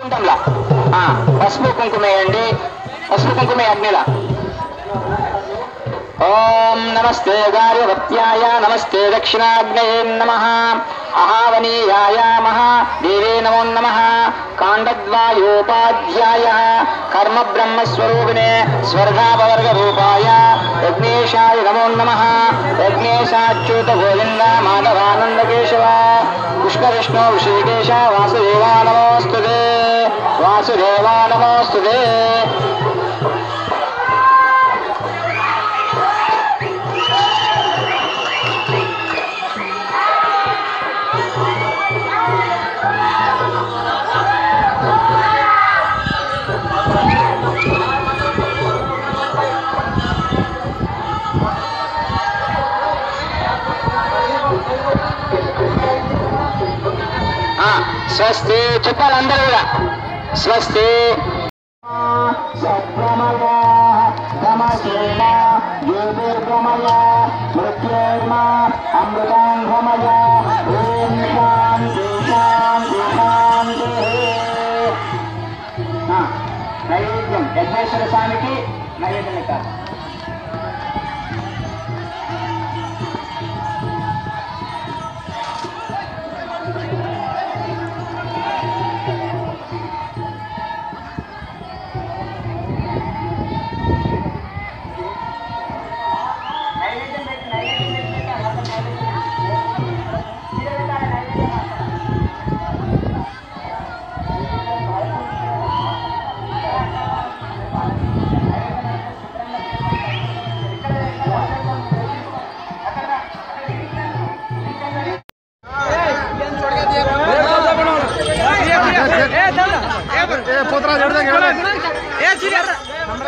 కుంకంలా ఆ, పసుపు కుంకుమ వేయండి పసుపు కుంకుమ అగ్నిలా ఓం నమస్తే గార్యవత్యాయ నమస్తే దక్షిణాగ్నయే నమ అహావనీయాయ మహా దేవే నమో నమ కాండద్వాయోపాధ్యాయ కర్మ బ్రహ్మస్వరూపిణే స్వర్గాపవర్గ రూపాయ యజ్ఞేశాయ నమో నమ యజ్ఞేశాచ్యుత గోవింద మాధవానంద కేశవ పుష్క విష్ణు ఋషికేశ వాసుదేవా నమోస్తుదే వాసుదేవా నమోస్తుదే ఆ, స్వస్తి చెప్పాలి అందరూ కూడా స్వస్తి అమృతాంగమయ ఓం శాంతి శాంతి శాంతి ఆ, నైవేద్యం యజ్ఞేశ్వర స్వామికి నైవేద్యం పెట్టాలి ए पोतरा जड़ दे